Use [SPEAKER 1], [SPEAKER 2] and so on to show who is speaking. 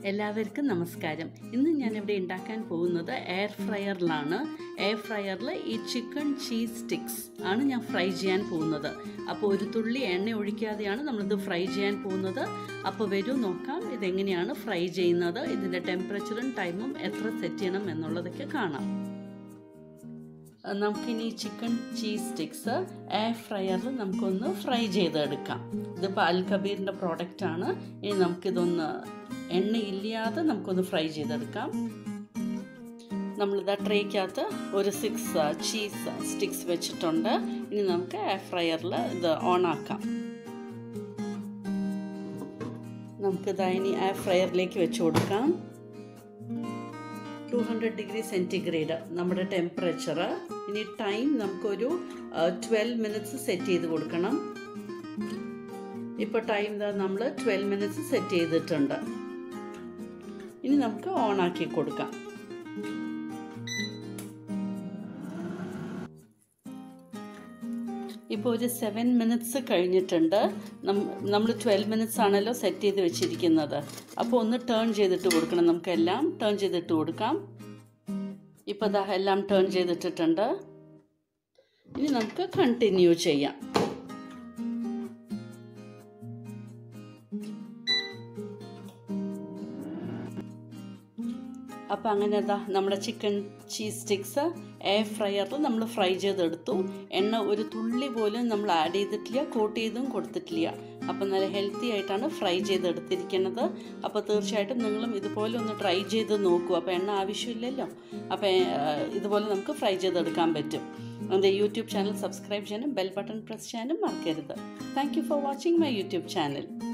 [SPEAKER 1] എല്ലാവർക്കും നമസ്കാരം ഇന്ന് ഞാൻ ഇവിടെ ഉണ്ടാക്കാൻ പോകുന്നത് എയർ ഫ്രയറിലാണ് എയർ ഫ്രയറിൽ ഈ ചിക്കൻ ചീസ് സ്റ്റിക്സ് ആണ് ഞാൻ ഫ്രൈ ചെയ്യാൻ പോകുന്നത് അപ്പോൾ ഒരു തുള്ളി എണ്ണ ഒഴിക്കാതെയാണ് നമ്മളിത് ഫ്രൈ ചെയ്യാൻ പോകുന്നത് അപ്പോൾ വരൂ നോക്കാം ഇതെങ്ങനെയാണ് ഫ്രൈ ചെയ്യുന്നത് ഇതിൻ്റെ ടെമ്പറേച്ചറും ടൈമും എത്ര സെറ്റ് ചെയ്യണം എന്നുള്ളതൊക്കെ കാണാം നമുക്കിനി ചിക്കൻ ചീസ് സ്റ്റിക്സ് എയർ ഫ്രയറിൽ നമുക്കൊന്ന് ഫ്രൈ ചെയ്തെടുക്കാം ഇതിപ്പോൾ അൽ കബീറിൻ്റെ പ്രോഡക്റ്റാണ് ഇനി നമുക്കിതൊന്ന് എണ്ണയില്ലാതെ നമുക്കൊന്ന് ഫ്രൈ ചെയ്തെടുക്കാം നമ്മളിത് ട്രേക്കകത്ത് ഒരു സിക്സ് ചീസ് സ്റ്റിക്സ് വെച്ചിട്ടുണ്ട് ഇനി നമുക്ക് എയർ ഫ്രയറിൽ ഇത് ഓൺ ആക്കാം നമുക്കിത് ഇനി എയർ ഫ്രയറിലേക്ക് വെച്ച് കൊടുക്കാം ടു ഹൺഡ്രഡ് ഡിഗ്രി സെൻറ്റിഗ്രേഡ് നമ്മുടെ ടെമ്പറേച്ചർ ഇനി ടൈം നമുക്കൊരു ട്വൽവ് മിനിറ്റ്സ് സെറ്റ് ചെയ്ത് കൊടുക്കണം ഇപ്പോൾ ടൈം ഇതാ നമ്മൾ ട്വൽവ് മിനിറ്റ്സ് സെറ്റ് ചെയ്തിട്ടുണ്ട് ഇനി നമുക്ക് ഓൺ ആക്കി കൊടുക്കാം ഇപ്പോൾ ഒരു സെവൻ മിനിറ്റ്സ് കഴിഞ്ഞിട്ടുണ്ട് നമ്മൾ ട്വൽവ് മിനിറ്റ്സ് ആണല്ലോ സെറ്റ് ചെയ്ത് വെച്ചിരിക്കുന്നത് അപ്പോൾ ഒന്ന് ടേൺ ചെയ്തിട്ട് കൊടുക്കണം നമുക്കെല്ലാം ടേൺ ചെയ്തിട്ട് കൊടുക്കാം ഇപ്പോൾ ദാ എല്ലാം ടേൺ ചെയ്തിട്ടിട്ടുണ്ട് ഇനി നമുക്ക് കണ്ടിന്യൂ ചെയ്യാം അപ്പോൾ അങ്ങനെ അതാ നമ്മുടെ ചിക്കൻ ചീസ് സ്റ്റിക്സ് എയർ ഫ്രയറിൽ നമ്മൾ ഫ്രൈ ചെയ്തെടുത്തു എണ്ണ ഒരു തുള്ളി പോലും നമ്മൾ ആഡ് ചെയ്തിട്ടില്ല കോട്ട് ചെയ്തും കൊടുത്തിട്ടില്ല അപ്പോൾ നല്ല ഹെൽത്തി ആയിട്ടാണ് ഫ്രൈ ചെയ്തെടുത്തിരിക്കുന്നത് അപ്പോൾ തീർച്ചയായിട്ടും നിങ്ങളും ഇതുപോലെ ഒന്ന് ട്രൈ ചെയ്ത് നോക്കൂ അപ്പോൾ എണ്ണ ആവശ്യമില്ലല്ലോ അപ്പോൾ ഇതുപോലെ നമുക്ക് ഫ്രൈ ചെയ്തെടുക്കാൻ പറ്റും എൻ്റെ യൂട്യൂബ് ചാനൽ സബ്സ്ക്രൈബ് ചെയ്യാനും ബെൽ ബട്ടൺ പ്രസ് ചെയ്യാനും മറക്കരുത് thank you for watching my YouTube channel